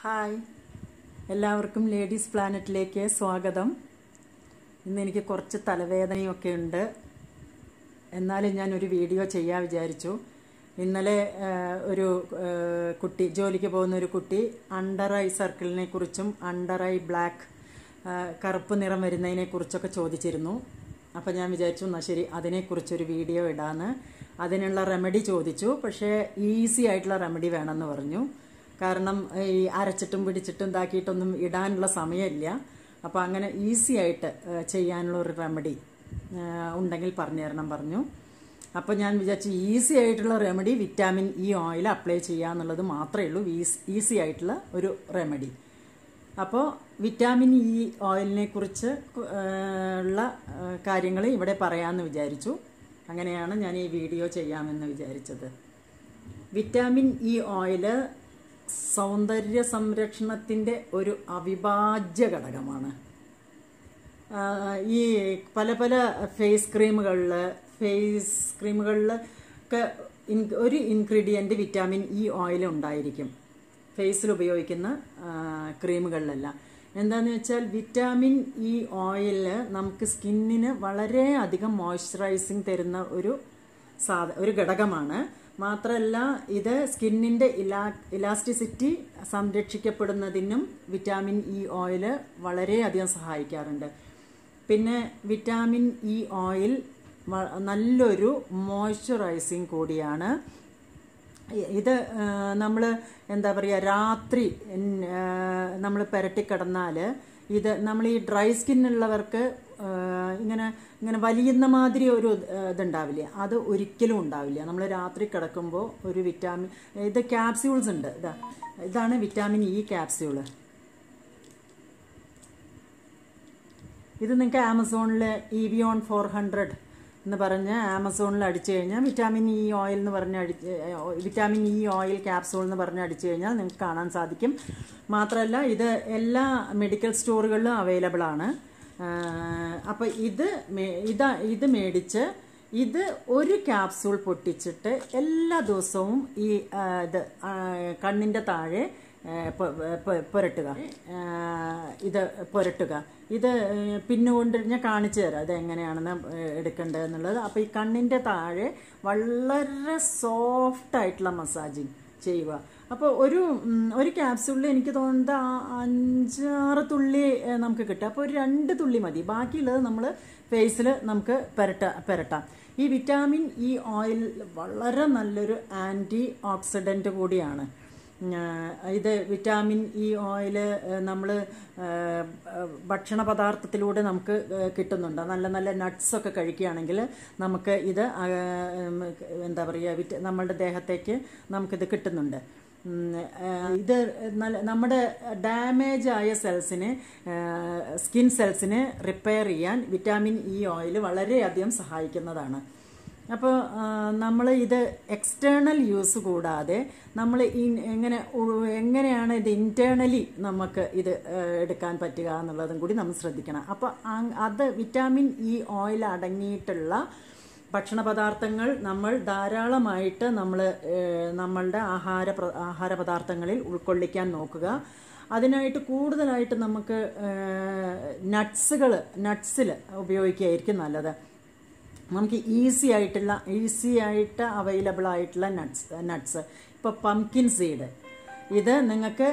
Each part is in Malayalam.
ഹായ് എല്ലാവർക്കും ലേഡീസ് പ്ലാനറ്റിലേക്ക് സ്വാഗതം ഇന്ന് എനിക്ക് കുറച്ച് തലവേദനയൊക്കെ ഉണ്ട് എന്നാലും ഞാൻ ഒരു വീഡിയോ ചെയ്യാൻ വിചാരിച്ചു ഇന്നലെ ആ, ഒരു ആ, കുട്ടി ജോലിക്ക് പോകുന്ന ഒരു കുട്ടി അണ്ടർ ഐ സർക്കിളിനെ കുറിച്ചും അണ്ടർ ഐ ബ്ലാക്ക് ആ, കറുപ്പ് നിറം വരുന്നതിനെ കുറിച്ചൊക്കെ ചോദിച്ചിരുന്നു അപ്പം ഞാൻ വിചാരിച്ചു എന്നാൽ ശരി അതിനെക്കുറിച്ചൊരു വീഡിയോ ഇടാന്ന് അതിനുള്ള റെമഡി ചോദിച്ചു പക്ഷേ ഈസി ആയിട്ടുള്ള റെമഡി വേണമെന്ന് പറഞ്ഞു കാരണം ഈ അരച്ചിട്ടും പിടിച്ചിട്ടും ഇതാക്കിയിട്ടൊന്നും ഇടാനുള്ള സമയമില്ല അപ്പോൾ അങ്ങനെ ഈസി ആയിട്ട് ആ, ചെയ്യാനുള്ള ഒരു റെമഡി ഉണ്ടെങ്കിൽ പറഞ്ഞു തരണം പറഞ്ഞു അപ്പോൾ ഞാൻ വിചാരിച്ചു ഈസി ആയിട്ടുള്ള remedy vitamin E oil apply ചെയ്യുക എന്നുള്ളത് മാത്രമേ ഉള്ളൂ ഈസി ആയിട്ടുള്ള ഒരു റെമഡി അപ്പോൾ വിറ്റാമിൻ ഇ ഓയിലിനെ കുറിച്ച് ആ, ഉള്ള കാര്യങ്ങൾ ഇവിടെ പറയാമെന്ന് വിചാരിച്ചു അങ്ങനെയാണ് ഞാൻ ഈ വീഡിയോ ചെയ്യാമെന്ന് വിചാരിച്ചത് വിറ്റാമിൻ ഇ ഓയില് സൗന്ദര്യ സംരക്ഷണത്തിൻ്റെ ഒരു അവിഭാജ്യ ഘടകമാണ് ആ, ഈ പല പല ഫേസ് ക്രീമുകളിൽ ഫേസ് ക്രീമുകളിൽ ഒക്കെ ഇൻ- ഒരു ഇൻഗ്രീഡിയൻറ്റ് വിറ്റാമിൻ ഇ ഓയിൽ ഉണ്ടായിരിക്കും ഫേസിൽ ഉപയോഗിക്കുന്ന ആ, ക്രീമുകളിലെല്ലാം എന്താണെന്ന് വെച്ചാൽ വിറ്റാമിൻ ഇ ഓയിൽ നമുക്ക് സ്കിന്നിന് വളരെയധികം മോയ്സ്ചറൈസിങ് തരുന്ന ഒരു സാധ ഒരു ഘടകമാണ് മാത്രമല്ല ഇത് സ്കിന്നിൻ്റെ ഇലാ ഇലാസ്റ്റിസിറ്റി സംരക്ഷിക്കപ്പെടുന്നതിനും വിറ്റാമിൻ ഇ ഓയിൽ വളരെയധികം സഹായിക്കാറുണ്ട് പിന്നെ വിറ്റാമിൻ ഇ ഓയിൽ വ- നല്ലൊരു മോയ്സ്ചറൈസിങ് കൂടിയാണ് ഇത് നമ്മൾ എന്താ പറയുക രാത്രി നമ്മൾ പുരട്ടി കിടന്നാൽ ഇത് നമ്മൾ ഈ ഡ്രൈ സ്കിന്നുള്ളവർക്ക് ഇങ്ങനെ ഇങ്ങനെ വലിയുന്ന മാതിരി ഒരു ആ, ഇതുണ്ടാവില്ല അത് ഒരിക്കലും ഉണ്ടാവില്ല നമ്മൾ രാത്രി കിടക്കുമ്പോൾ ഒരു വിറ്റാമിൻ ഇത് ക്യാപ്സ്യൂൾസ് ഉണ്ട് ഇതാ ഇതാണ് വിറ്റാമിൻ ഇ ക്യാപ്സ്യൂള് ഇത് നിങ്ങൾക്ക് ആമസോണിൽ ഇവിയോൺ ഫോർ ഹൺഡ്രഡ് എന്ന് പറഞ്ഞ് ആമസോണിൽ അടിച്ചു കഴിഞ്ഞാൽ വിറ്റാമിൻ ഇ ഓയിൽ എന്ന് പറഞ്ഞ് അടിച്ച് വിറ്റാമിൻ ഇ ഓയിൽ ക്യാപ്സൂൾ എന്ന് പറഞ്ഞ് അടിച്ചു കഴിഞ്ഞാൽ നിങ്ങൾക്ക് കാണാൻ സാധിക്കും മാത്രമല്ല ഇത് എല്ലാ മെഡിക്കൽ സ്റ്റോറുകളിലും അവൈലബിൾ ആണ് അപ്പോൾ ഇത് മേ- ഇതാ ഇത് മേടിച്ച് ഇത് ഒരു ക്യാപ്സൂൾ പൊട്ടിച്ചിട്ട് എല്ലാ ദിവസവും ഈ ആ, ഇത് ആ, കണ്ണിൻ്റെ താഴെ ആ, പ- പ- പുരട്ടുക ആ, ഇത് പുരട്ടുക ഇത് പിന്നുകൊണ്ട് ഞാൻ കാണിച്ചു തരാം ഇത് എങ്ങനെയാണെന്ന് എടുക്കേണ്ടത് എന്നുള്ളത് അപ്പോൾ ഈ കണ്ണിൻ്റെ താഴെ വളരെ സോഫ്റ്റ് ആയിട്ടുള്ള മസാജിങ് ചെയ്യുക അപ്പോൾ ഒരു ഉം, ഒരു ക്യാപ്സൂളിൽ എനിക്ക് തോന്നുന്നത് ആ- അഞ്ചാറ് തുള്ളി ഏ, നമുക്ക് കിട്ടും അപ്പോൾ ഒരു രണ്ട് തുള്ളി മതി ബാക്കിയുള്ളത് നമ്മൾ ഫേസിൽ നമുക്ക് പുരട്ട പുരട്ടാം ഈ വിറ്റാമിൻ ഇ ഓയിൽ വളരെ നല്ലൊരു ആൻറ്റി ഓക്സിഡൻറ്റ് കൂടിയാണ് ഉം, ഇത് വിറ്റാമിൻ ഇ ഓയില് നമ്മൾ ഭക്ഷണ പദാർത്ഥത്തിലൂടെ നമുക്ക് ഏ, കിട്ടുന്നുണ്ട് നല്ല നല്ല നട്ട്സ് ഒക്കെ കഴിക്കുകയാണെങ്കിൽ നമുക്ക് ഇത് ആ, ഉം, എന്താ പറയുക വിറ്റ നമ്മളുടെ ദേഹത്തേക്ക് നമുക്കിത് കിട്ടുന്നുണ്ട് ഉം, ആ, ഇത് നല്ല നമ്മുടെ ഡാമേജ് ആയ സെൽസിനെ സ്കിൻ സെൽസിനെ റിപ്പയർ ചെയ്യാൻ വിറ്റാമിൻ ഇ ഓയിൽ വളരെയധികം സഹായിക്കുന്നതാണ് അപ്പോൾ നമ്മൾ ഇത് എക്സ്റ്റേണൽ യൂസ് കൂടാതെ നമ്മൾ എങ്ങനെ ഉ- എങ്ങനെയാണ് ഇത് ഇന്റേണലി നമുക്ക് ഇത് ആ, എടുക്കാൻ പറ്റുക എന്നുള്ളതും കൂടി നമ്മൾ ശ്രദ്ധിക്കണം അപ്പോൾ അത് വിറ്റാമിൻ ഇ ഓയിൽ അടങ്ങിയിട്ടുള്ള ഭക്ഷണ പദാർത്ഥങ്ങൾ നമ്മൾ ധാരാളമായിട്ട് നമ്മൾ നമ്മളുടെ ആഹാര പ്ര- ആഹാര പദാർത്ഥങ്ങളിൽ ഉൾക്കൊള്ളിക്കാൻ നോക്കുക അതിനായിട്ട് കൂടുതലായിട്ട് നമുക്ക് നട്ട്സുകൾ നട്ട്സിൽ ഉപയോഗിക്കുകയായിരിക്കും നല്ലത് നമുക്ക് ഈസി ആയിട്ടുള്ള ഈസി ആയിട്ട് അവൈലബിൾ ആയിട്ടുള്ള നട്ട്സ് നട്ട്സ് ഇപ്പോൾ പംകിൻ സീഡ് ഇത് നിങ്ങൾക്ക്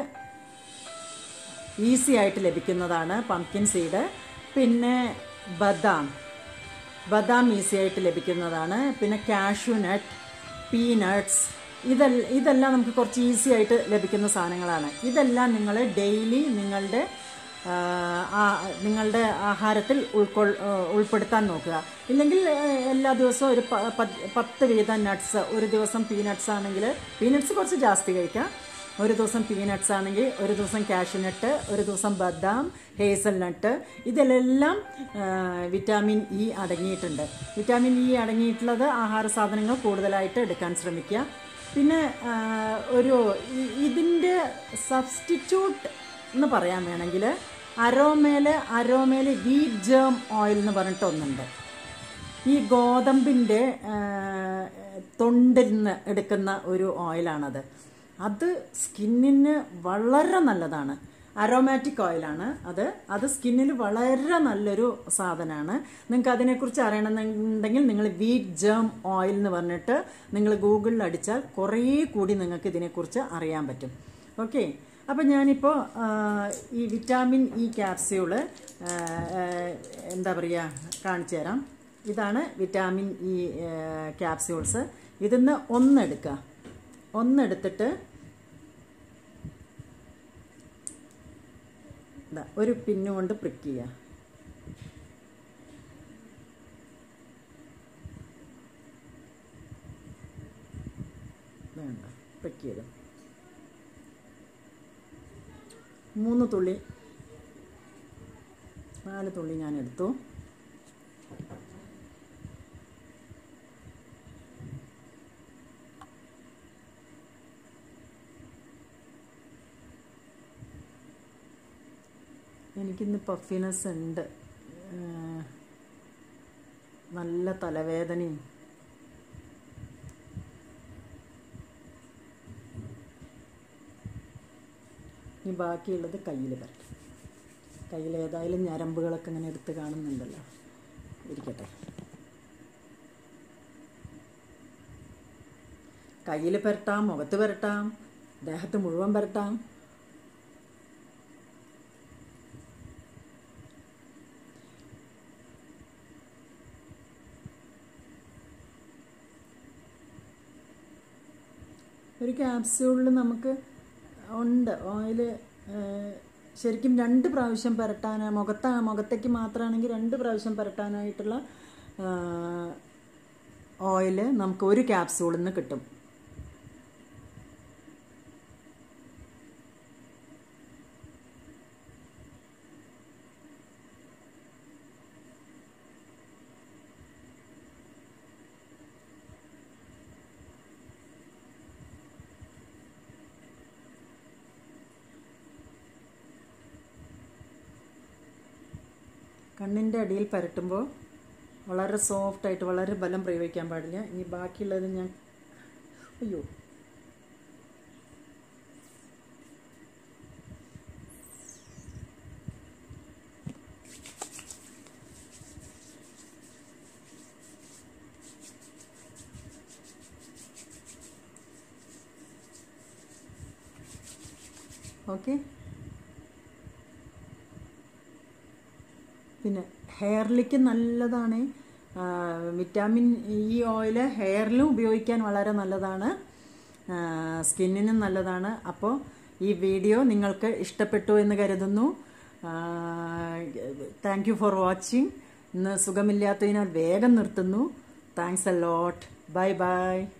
ഈസി ആയിട്ട് ലഭിക്കുന്നതാണ് പംകിൻ സീഡ് പിന്നെ ബദാം ബദാം ഈസി ആയിട്ട് ലഭിക്കുന്നതാണ് പിന്നെ കാഷ്യൂ നട്ട് പീനട്ട്സ് ഇതെല്ലാം ഇതെല്ലാം നമുക്ക് കുറച്ച് ഈസി ആയിട്ട് ലഭിക്കുന്ന സാധനങ്ങളാണ് ഇതെല്ലാം നിങ്ങൾ ഡെയിലി നിങ്ങളുടെ ആ, ആ- നിങ്ങളുടെ ആഹാരത്തിൽ ഉൾക്കൊൾ ആ, ഉൾപ്പെടുത്താൻ നോക്കുക ഇല്ലെങ്കിൽ ആ, എല്ലാ ദിവസവും ഒരു പ- പത്ത് പത്ത് വീതം നട്ട്സ് ഒരു ദിവസം പീനട്ട്സ് ആണെങ്കിൽ പീനട്ട്സ് കുറച്ച് ജാസ്തി കഴിക്കാം ഒരു ദിവസം പീനട്ട്സ് ആണെങ്കിൽ ഒരു ദിവസം കാഷ്യൂനട്ട് ഒരു ദിവസം ബദാം ഹേസൽ നട്ട് ഇതിലെല്ലാം ആ, വിറ്റാമിൻ ഇ അടങ്ങിയിട്ടുണ്ട് വിറ്റാമിൻ ഇ അടങ്ങിയിട്ടുള്ളത് ആഹാര സാധനങ്ങൾ കൂടുതലായിട്ട് എടുക്കാൻ ശ്രമിക്കുക പിന്നെ ആ, ഒരു ഇ- ഇതിൻ്റെ സബ്സ്റ്റിറ്റ്യൂട്ട് എന്ന് പറയാൻ വേണമെങ്കിൽ അരോമേല് അരോമേല് വീറ്റ് ജേം ഓയിൽ എന്ന് പറഞ്ഞിട്ട് ഒന്നുണ്ട് ഈ ഗോതമ്പിൻ്റെ തൊണ്ടിൽ നിന്ന് എടുക്കുന്ന ഒരു ഓയിലാണത് അത് സ്കിന്നിന് വളരെ നല്ലതാണ് അരോമാറ്റിക് ഓയിലാണ് അത് അത് സ്കിന്നിൽ വളരെ നല്ലൊരു സാധനമാണ് നിങ്ങൾക്ക് അതിനെക്കുറിച്ച് അറിയണമെന്നുണ്ടെങ്കിൽ നിങ്ങൾ വീറ്റ് ജേം ഓയിൽ എന്ന് പറഞ്ഞിട്ട് നിങ്ങൾ ഗൂഗിളിൽ അടിച്ചാൽ കുറേ കൂടി നിങ്ങൾക്ക് ഇതിനെക്കുറിച്ച് അറിയാൻ പറ്റും ഓക്കെ അപ്പം ഞാനിപ്പോൾ ഈ വിറ്റാമിൻ ഇ ക്യാപ്സ്യൂള് എന്താ പറയുക കാണിച്ചു തരാം ഇതാണ് വിറ്റാമിൻ ഇ ക്യാപ്സ്യൂൾസ് ഇതിന്ന് ഒന്നെടുക്കുക ഒന്നെടുത്തിട്ട് ഇതാ ഒരു പിന്നു കൊണ്ട് പ്രിക്ക് ചെയ്യുക വേണ്ട പ്രിക്ക് ചെയ്ത് മൂന്ന് തുള്ളി നാല് തുള്ളി ഞാൻ എടുത്തു എനിക്കിന്ന് പഫിനെസ് ഉണ്ട് ഏഹ് നല്ല തലവേദനയും ഇനി ബാക്കിയുള്ളത് കയ്യിൽ പറ്റും കയ്യിൽ ഏതായാലും ഞരമ്പുകളൊക്കെ ഇങ്ങനെ എടുത്ത് കാണുന്നുണ്ടല്ലോ ഇരിക്കട്ടെ കയ്യിൽ പുരട്ടാം മുഖത്ത് പുരട്ടാം ദേഹത്ത് മുഴുവൻ പുരട്ടാം ഒരു ക്യാപ്സ്യൂളിൽ നമുക്ക് ഉണ്ട് ഓയിൽ ശരിക്കും രണ്ട് പ്രാവശ്യം പുരട്ടാൻ മുഖത്താ മുഖത്തേക്ക് മാത്രമാണെങ്കിൽ രണ്ട് പ്രാവശ്യം പുരട്ടാനായിട്ടുള്ള ഓയിൽ നമുക്ക് ഒരു ക്യാപ്സ്യൂളിൽ നിന്ന് കിട്ടും കണ്ണിൻ്റെ അടിയിൽ പരട്ടുമ്പോൾ വളരെ സോഫ്റ്റായിട്ട് വളരെ ബലം പ്രയോഗിക്കാൻ പാടില്ല ഇനി ബാക്കിയുള്ളത് ഞാൻ അയ്യോ ഓക്കെ പിന്നെ ഹെയറിലേക്ക് നല്ലതാണ് വിറ്റാമിൻ ഇ ഓയിൽ ഹെയറിലും ഉപയോഗിക്കാൻ വളരെ നല്ലതാണ് സ്കിന്നിനും നല്ലതാണ് അപ്പോൾ ഈ വീഡിയോ നിങ്ങൾക്ക് ഇഷ്ടപ്പെട്ടു എന്ന് കരുതുന്നു താങ്ക് യു ഫോർ വാച്ചിങ് ഇന്ന് സുഖമില്ലാത്തതിനാൽ വേഗം നിർത്തുന്നു thanks a lot bye by